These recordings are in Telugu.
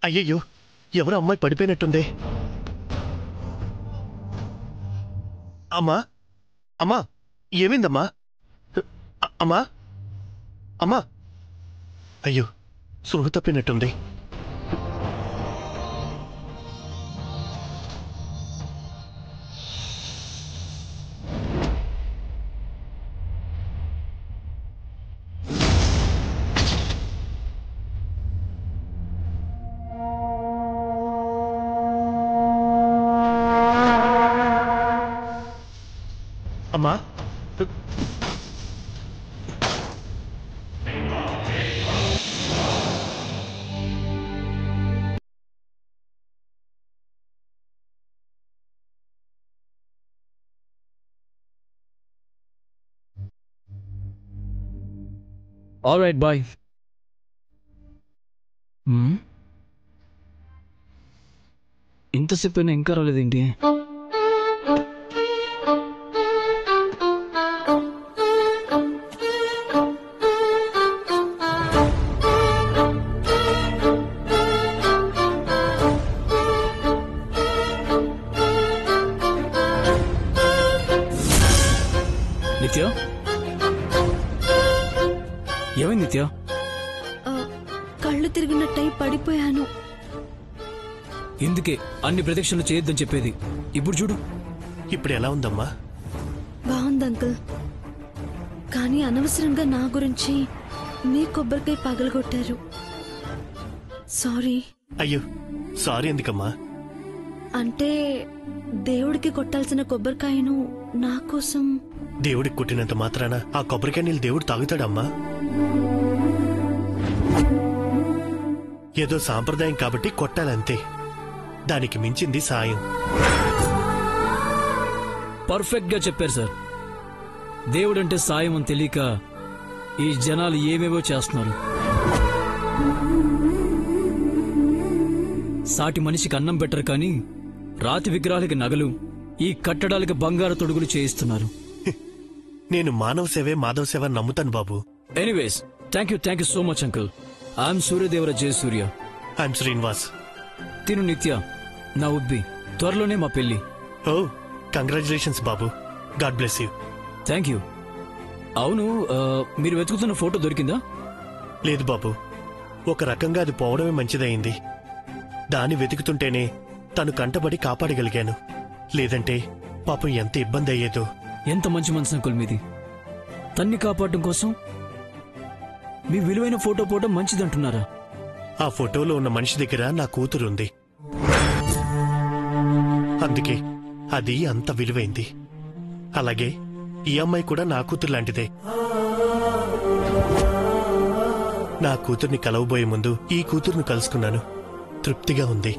అయ్యయ్యో ఎవరు అమ్మాయి పడిపోయినట్టుంది అమ్మా అమ్మా ఏమైందమ్మా అ- అమ్మా అమ్మా అయ్యో సృహ తప్పినట్టుంది అమ్మా ఆల్ రైట్ బాయ్ ఇంతసేపు అయినా ఇంకా రాలేదేంటి నిత్య ఏమైంది నిత్య ఆ, కళ్ళు తిరిగినట్టయి పడిపోయాను ఇందుకే అన్ని ప్రదక్షిణలు చేయొద్దని చెప్పేది ఇప్పుడు చూడు ఇప్పుడు ఎలా ఉందమ్మా బాగుంది అంకుల్ కానీ అనవసరంగా నా గురించి మీ కొబ్బరికాయ పగలగొట్టారు సారీ అయ్యో సారీ ఎందుకమ్మా అంటే దేవుడికి కొట్టాల్సిన కొబ్బరికాయను నా కోసం దేవుడికి కొట్టినంత మాత్రాన ఆ కొబ్బరికాయ నీళ్ళు దేవుడు తాగుతాడమ్మా ఏదో సాంప్రదాయం కాబట్టి కొట్టాలంతే దానికి మించింది సాయం పర్ఫెక్ట్ గా చెప్పారు సార్ దేవుడంటే సాయం అని తెలియక ఈ జనాలు ఏమేవో చేస్తున్నారు సాటి మనిషికి అన్నం పెట్టరు కానీ రాతి విగ్రహాలకి నగలు ఈ కట్టడాలకి బంగారు తొడుగులు చేయిస్తున్నారు నేను మానవ సేవే మాధవ సేవ అని నమ్ముతాను బాబు anyways thank you thank you so much uncle I'm Suryadevara Jaya Surya I'm Srinivas తిను నిత్య నా ఉబ్బి త్వరలోనే మా పెళ్లి ఓ కంగ్రాచులేషన్స్ బాబు god bless you thank you అవును ఆ, మీరు వెతుకుతున్న ఫోటో దొరికిందా లేదు బాబు ఒక రకంగా అది పోవడమే మంచిదయింది దాన్ని వెతుకుతుంటేనే తను కంటబడి కాపాడగలిగాను లేదంటే పాపం ఎంత ఇబ్బంది అయ్యేదో ఎంత మంచి మనసు అంకుల్ మీది తన్ని కాపాడడం కోసం మీ విలువైన ఫోటో పోవడం మంచిదంటున్నారా ఆ ఫోటోలో ఉన్న మనిషి దగ్గర నా కూతురుంది అందుకే అది అంత విలువైంది అలాగే ఈ అమ్మాయి కూడా నా కూతురు లాంటిదే నా కూతుర్ని కలవబోయే ముందు ఈ కూతుర్ని కలుసుకున్నాను తృప్తిగా ఉంది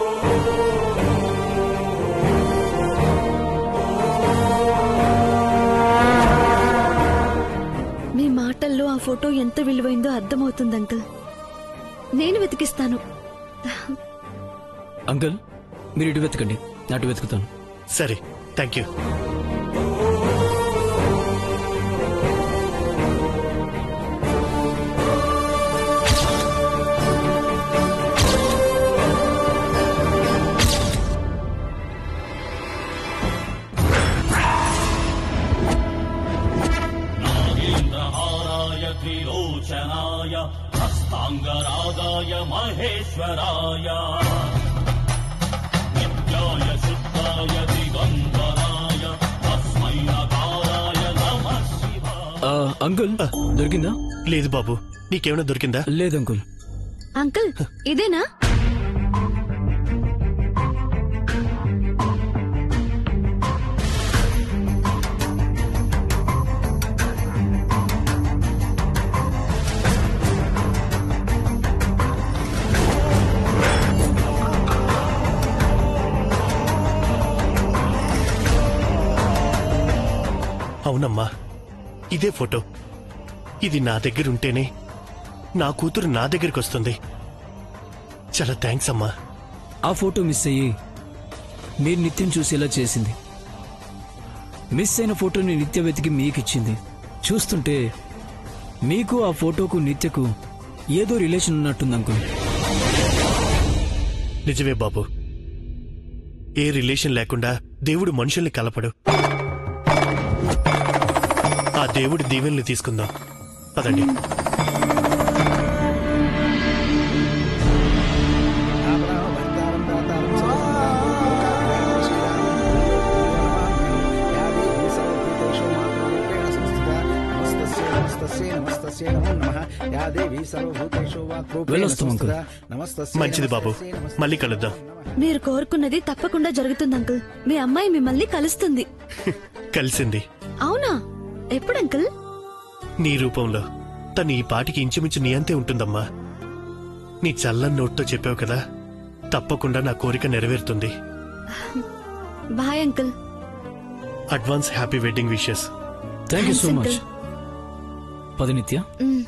మీ మాటల్లో ఆ ఫోటో ఎంత విలువైందో అర్థమవుతుంది అంకుల్ నేను వెతికిస్తాను అంకుల్ మీరు ఇటు వెతకండి అటు వెతుకుతాను సరే థ్యాంక్ యూ नागेन्द्रहाराय त्रिलोचनाय हस्ताङ्गरागाय महेश्वराय नित्याय शुद्धाय दिगम्बराय तस्मै नकाराय नमः शिवाय ఆ, అంకుల్ దొరికిందా లేదు బాబు నీకేమైనా దొరికిందా లేదు అంకుల్ అంకుల్ ఇదేనా అవునమ్మా ఇదే ఫోటో ఇది నా దగ్గర ఉంటేనే నా కూతురు నా దగ్గరికి వస్తుంది చాలా థ్యాంక్స్ అమ్మా ఆ ఫోటో మిస్ అయ్యి మీరు నిత్యం చూసేలా చేసింది మిస్ అయిన ఫోటోని నిత్య వెతికి మీకిచ్చింది చూస్తుంటే మీకు ఆ ఫోటోకు నిత్యకు ఏదో రిలేషన్ ఉన్నట్టుంది అంకుల్ నిజమే బాబు ఏ రిలేషన్ లేకుండా దేవుడు మనుషుల్ని కలపడు ఆ దేవుడి దీవెనలు తీసుకుందాం పదండి వెళ్ళొస్తాం, అంకుల్. మంచిది బాబు మళ్ళీ కలుద్దాం మీరు కోరుకున్నది తప్పకుండా జరుగుతుంది అంకుల్ మీ అమ్మాయి మిమ్మల్ని కలుస్తుంది కలిసింది అవునా ఎప్పుడు అంకుల్ నీ రూపంలో తను ఈ పాటికి ఇంచుమించు నీ అంతే ఉంటుందమ్మా నీ చల్లని నోట్తో చెప్పావు కదా తప్పకుండా నా కోరిక నెరవేరుతుంది bye uncle advance happy wedding wishes thank you so Thanks, much uncle. పది నిత్య మ్.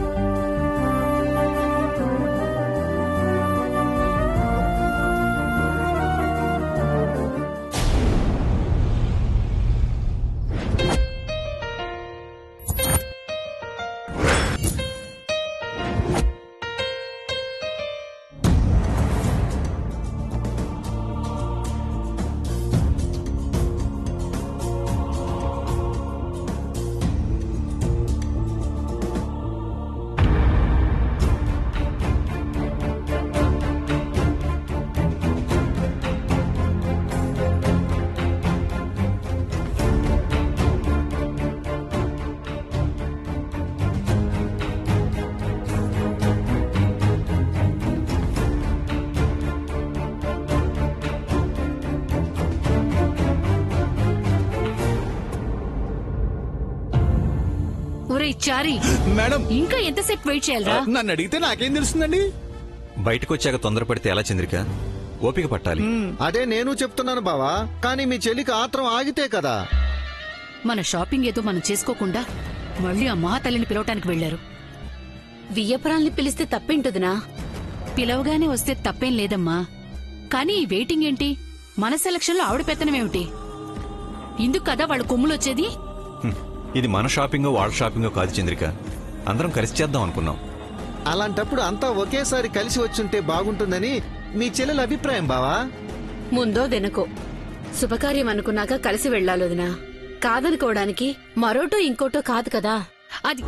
ఒరే చారి మేడం ఇంకా ఎంతసేపు వెయిట్ చేయాలరా నన్ను అడిగితే నాకేం తెలుస్తుందండి బయటకు వచ్చాక తొందరపడితే ఎలా చంద్రిక ఓపిక పట్టాలి అదే నేను చెప్తున్నాను బావా కానీ మీ చెల్లికి ఆత్రం ఆగితే కదా మన షాపింగ్ ఏదో మనం చేసుకోకుండా మళ్ళీ ఆ మహాతల్లిని పిలవటానికి వెళ్లారు వియ్యపురాల్ని పిలిస్తే తప్పేంటదినా పిలవగానే వస్తే తప్పేం లేదమ్మా కానీ ఈ వెయిటింగ్ ఏంటి మన సెలక్షన్లో ఆవిడ పెత్తనమేమిటి ఇందుకు కదా వాళ్ళ కొమ్ములు వచ్చేది హ్మ్. ఇది మన షాపింగ్ వాళ్ళ షాపింగ్ కాదు చంద్రిక అందరం కలిసి చేద్దాం అనుకున్నాం అలాంటప్పుడు అంతా ఒకేసారి కలిసి వచ్చుంటే బాగుంటుందని మీ చెల్లెల అభిప్రాయం బావా ముందో వెనకో శుభకార్యం అనుకున్నాక కలిసి వెళ్ళాలొదినా కాదనుకోవడానికి మరోటో ఇంకోటో కాదు కదా అది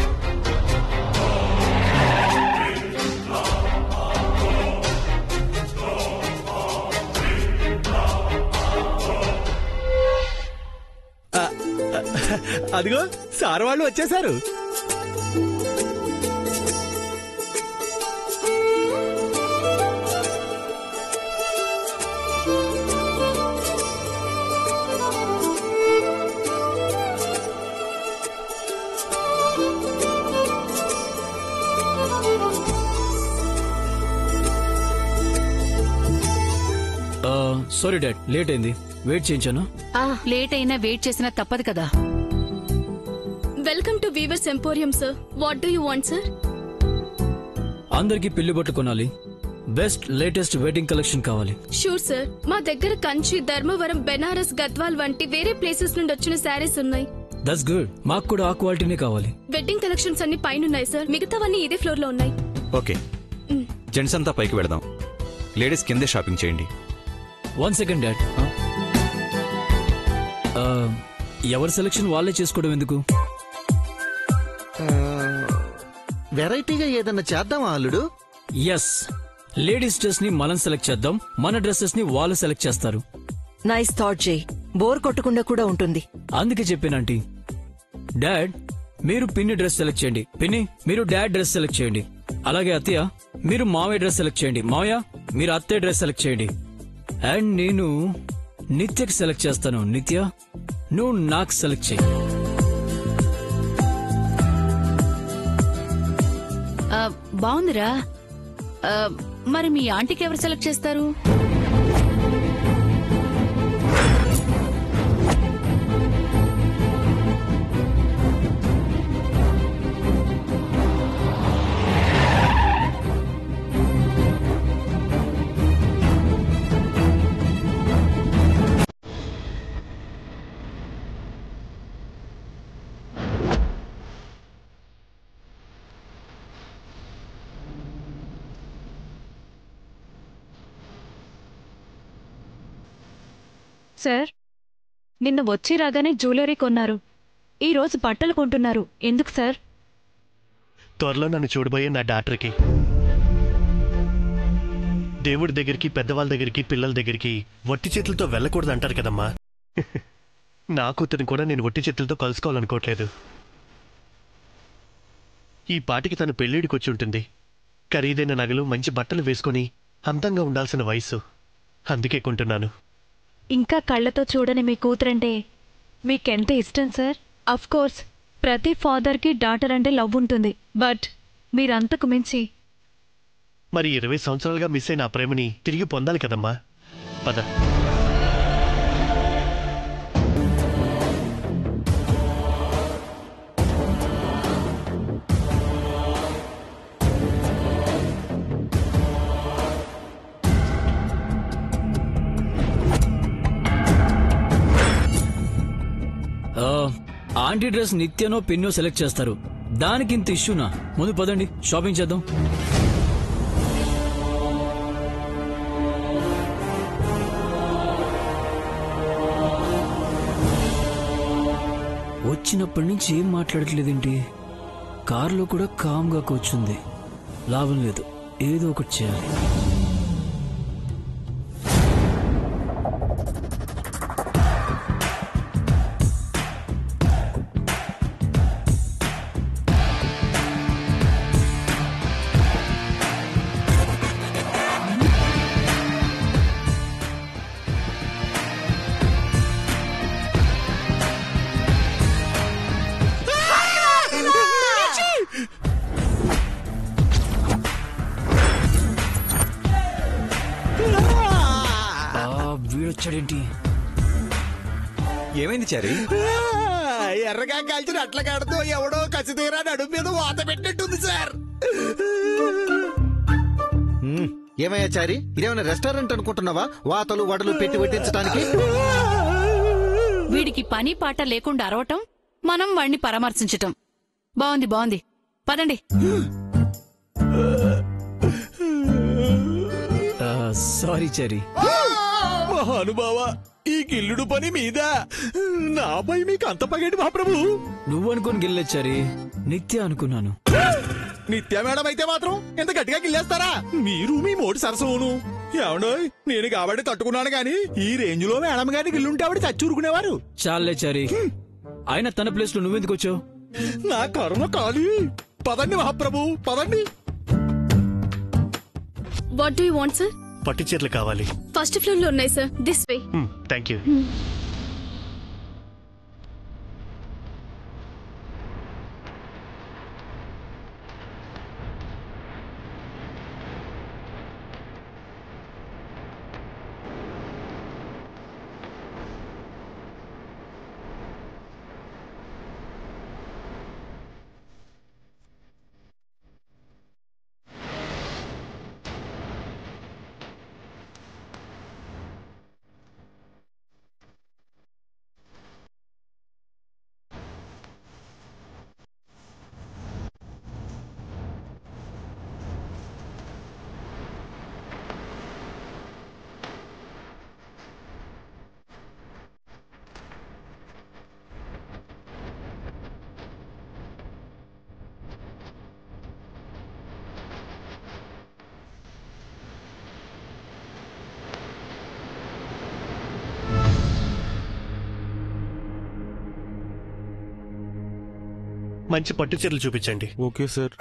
అదిగో సార్ వాళ్ళు వచ్చేసారు సారీ డాడ్ లేట్ అయింది వెయిట్ చేయించాను ఆ లేట్ అయినా వెయిట్ చేసినా తప్పదు కదా welcome to weavers emporium sir what do you want sir అందరికి పెళ్లి బట్టలు కొనాలి బెస్ట్ లేటెస్ట్ వెడ్డింగ్ కలెక్షన్ కావాలి షూర్ సార్ మా దగ్గర కంచి ధర్మవరం బెనారస్ గద్వాల్ వంటి వేరే ప్లేసెస్ నుండి వచ్చిన శారీస్ ఉన్నాయి దట్స్ గుడ్ మాకు కూడా ఆ క్వాలిటీనే కావాలి వెడ్డింగ్ కలెక్షన్స్ అన్ని పైన ఉన్నాయి సార్ మిగతావన్నీ ఇదే ఫ్లోర్ లో ఉన్నాయి ఓకే జెంట్స్ అంతా పైకి వెళదాం లేడీస్ కిందే షాపింగ్ చేయండి వన్ సెకండ్ డాడ్ ఎవరి సెలెక్షన్ వాళ్ళే చేసుకోవడం ఎందుకు వెరైటీగా ఏదన్నా చేద్దామా అల్లుడు ఎస్ లేడీస్ డ్రెస్ ని మనం సెలెక్ట్ చేద్దాం మన డ్రెస్సెస్ ని వాళ్ళు సెలెక్ట్ చేస్తారు నైస్ థాట్ జై బోర్ కొట్టకుండా కూడా ఉంటుంది అందుకే చెప్పానంటీ డాడ్ మీరు పిన్ని డ్రెస్ సెలెక్ట్ చేయండి పిన్ని మీరు డాడ్ డ్రెస్ సెలెక్ట్ చేయండి అలాగే అత్తయ్య మీరు మావయ్య డ్రెస్ సెలెక్ట్ చేయండి మావయ్య మీరు అత్తయ్య డ్రెస్ సెలెక్ట్ చేయండి అండ్ నేను నిత్యకి సెలెక్ట్ చేస్తాను నిత్య నువ్వు నాకు సెలెక్ట్ చేయి ఆ, బాగుందిరా ఆ, మరి మీ ఆంటీకి ఎవరు సెలెక్ట్ చేస్తారు సార్ నిన్న వచ్చి రాగానే జ్యువెలరీ కొన్నారు ఈ రోజు బట్టలు కొంటున్నారు ఎందుకు సార్ త్వరలో నన్ను చూడబోయే నా డాక్టర్కి దేవుడి దగ్గరికి పెద్దవాళ్ళ దగ్గరికి పిల్లల దగ్గరికి వట్టి చేతులతో వెళ్ళకూడదు అంటారు కదమ్మా నా కూతురిని కూడా నేను వట్టి చేతులతో కలుసుకోవాలనుకోవట్లేదు ఈ పాటికి తను పెళ్ళిడికి వచ్చి ఉంటుంది ఖరీదైన నగలు మంచి బట్టలు వేసుకొని అందంగా ఉండాల్సిన వయసు అందుకే కొంటున్నాను ఇంకా కళ్ళతో చూడని మీ కూతురంటే మీకెంత ఇష్టం సార్ అఫ్ కోర్స్ ప్రతి ఫాదర్కి డాటర్ అంటే లవ్ ఉంటుంది బట్ మీరంతకు మించి మరి ఇరవై సంవత్సరాలుగా మిస్ అయిన ఆ ప్రేమని తిరిగి పొందాలి కదమ్మా పద ఆ, ఆంటీ డ్రెస్ నిత్యనో పిన్నో సెలెక్ట్ చేస్తారు దానికి ఇంత ఇష్యూనా ముందు పదండి షాపింగ్ చేద్దాం వచ్చినప్పటి నుంచి ఏం మాట్లాడట్లేదేంటి కారులో కూడా కామ్గా కూర్చుంది లాభం లేదు ఏదో ఒకటి చేయాలి ఆ, వీడొచ్చాడేంటి ఏమైంది చారి ఎర్రగా కాల్చిన అట్ల కాడుతూ ఎవడో కసి తీరా నడుము మీద వాత పెట్టినట్టుంది సార్ హ్మ్. ఏమయ్యా చారి ఇదేమైనా రెస్టారెంట్ అనుకుంటున్నావా వాతలు వడలు పెట్టి వడ్డించడానికి వీడికి పని పాట లేకుండా అరవటం మనం వాణ్ణి పరామర్శించటం బాగుంది బాగుంది పదండి సారీ చరి మహానుభావ ఈ గిల్లుడు పని మీద నాపై మీకు అంత పగేటి మహాప్రభు నువ్వు అనుకుని గిల్లెచ్చారి నిత్య అనుకున్నాను నిత్య మేడం అయితే మాత్రం ఇంత గట్టిగా గిల్లేస్తారా మీరు మీ మోటి సరసవును ఏమండోయ్ నేను కాబట్టి తట్టుకున్నాను గాని ఈ రేంజ్ లో మేడం గారిని గిల్లుంటే ఆవిడ చచ్చూరుకునేవారు చాలే చారి ఆయన తన ప్లేస్ లో నువ్వెందుకు వచ్చావు నా కర్మ కాలి పదండి మహాప్రభు పదండి what do you want sir పట్టు చీరలు కావాలి ఫస్ట్ ఫ్లోర్ లో ఉన్నాయి sir this way thank you మంచి పట్టు చీరలు చూపించండి ఓకే సార్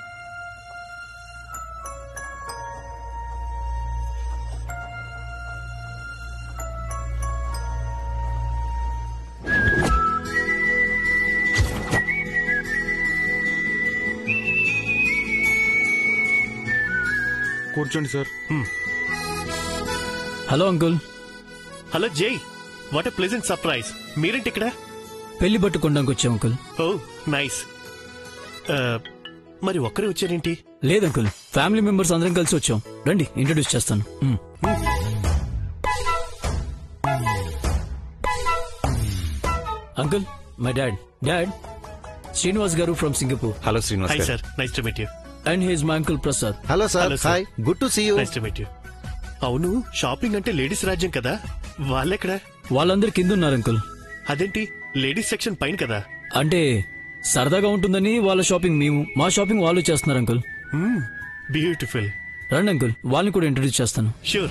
కూర్చోండి sir hello uncle hello Jai what a pleasant surprise మీరేంటి ఇక్కడ పెళ్లి బట్టు కొనడానికి వచ్చాం అంకుల్ ఓ నైస్ మరి ఒక్కరే వచ్చారేంటి లేదు అంకుల్ ఫ్యామిలీ మెంబర్స్ అందరం కలిసి వచ్చాం రండి ఇంట్రడ్యూస్ చేస్తాను మ్. Uncle my dad dad Srinivas garu from Singapore hello Srinivas hi garu. Sir nice to meet you and he's my uncle Prasad hello sir Hello, sir. Hi good to see you nice to meet you అవును షాపింగ్ అంటే లేడీస్ రాజ్యం కదా వాళ్ళెక్కడ వాళ్ళందరు కింద ఉన్నారు అంకుల్ అదేంటి లేడీస్ సెక్షన్ పైన కదా అంటే సరదాగా ఉంటుందని వాళ్ళ షాపింగ్ మేము మా షాపింగ్ వాళ్ళు చేస్తున్నారు అంకుల్ బ్యూటిఫుల్ రండి అంకుల్ వాళ్ళని కూడా ఇంట్రడ్యూస్ చేస్తాను షూర్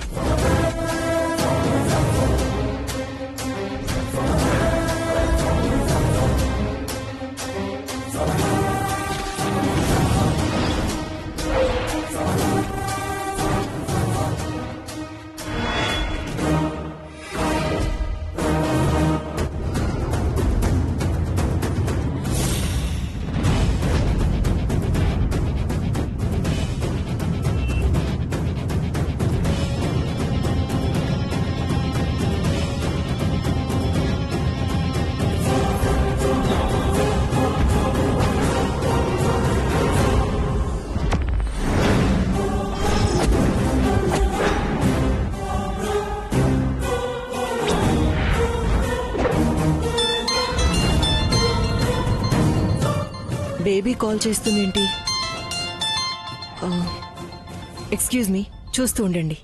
బేబీ కాల్ చేస్తుందేంటి ఆ, ఎక్స్క్యూజ్ మీ చూస్తూ ఉండండి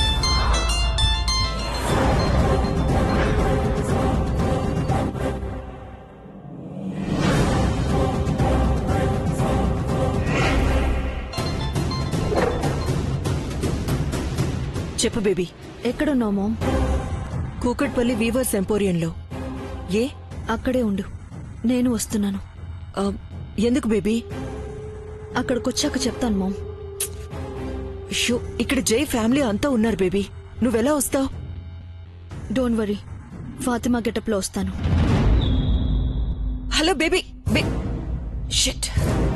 చెప్పు బేబీ ఎక్కడున్నావు మామ్ కూకట్పల్లి వీవర్స్ ఎంపోరియంలో ఏ అక్కడే ఉండు నేను వస్తున్నాను ఆ, ఎందుకు బేబీ అక్కడికొచ్చాక చెప్తాను మామ్ షో ఇక్కడ జై ఫ్యామిలీ అంతా ఉన్నారు బేబీ నువ్వెలా వస్తావు డోంట్ వరీ ఫాతిమా గెటప్లో వస్తాను హలో బేబీ బే షిట్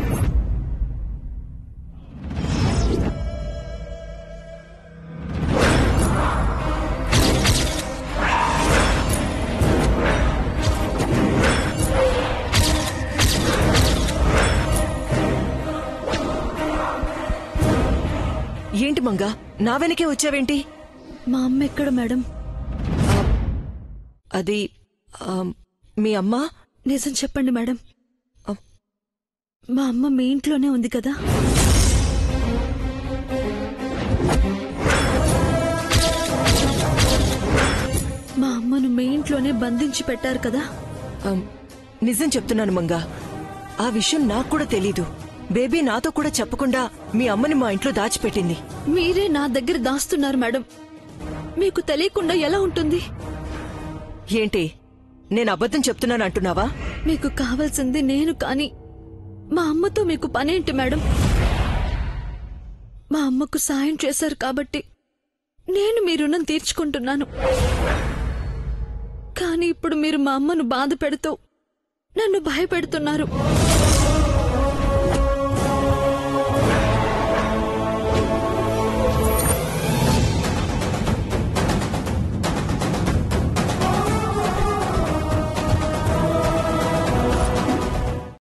ఏంటి మంగా నా వెనకే వచ్చావేంటి మా అమ్మ ఎక్కడ మేడం అది ఆ, మీ అమ్మ నిజం చెప్పండి మేడం మా అమ్మ మీ ఇంట్లోనే ఉంది కదా మా అమ్మను మీ ఇంట్లోనే బంధించి పెట్టారు కదా ఆ, నిజం చెప్తున్నాను మంగా ఆ విషయం నాకు కూడా తెలీదు బేబీ నాతో కూడా చెప్పకుండా మీ అమ్మని మా ఇంట్లో దాచిపెట్టింది మీరే నా దగ్గర దాస్తున్నారు మేడం మీకు తెలియకుండా ఎలా ఉంటుంది ఏంటి నేను అబద్ధం చెప్తున్నాను అంటున్నావా మీకు కావాల్సింది నేను కాని మా అమ్మతో మీకు పనేంటి మేడం మా అమ్మకు సాయం చేశారు కాబట్టి నేను మీ రుణం తీర్చుకుంటున్నాను కానీ ఇప్పుడు మీరు మా అమ్మను బాధ పెడుతూ నన్ను భయపెడుతున్నారు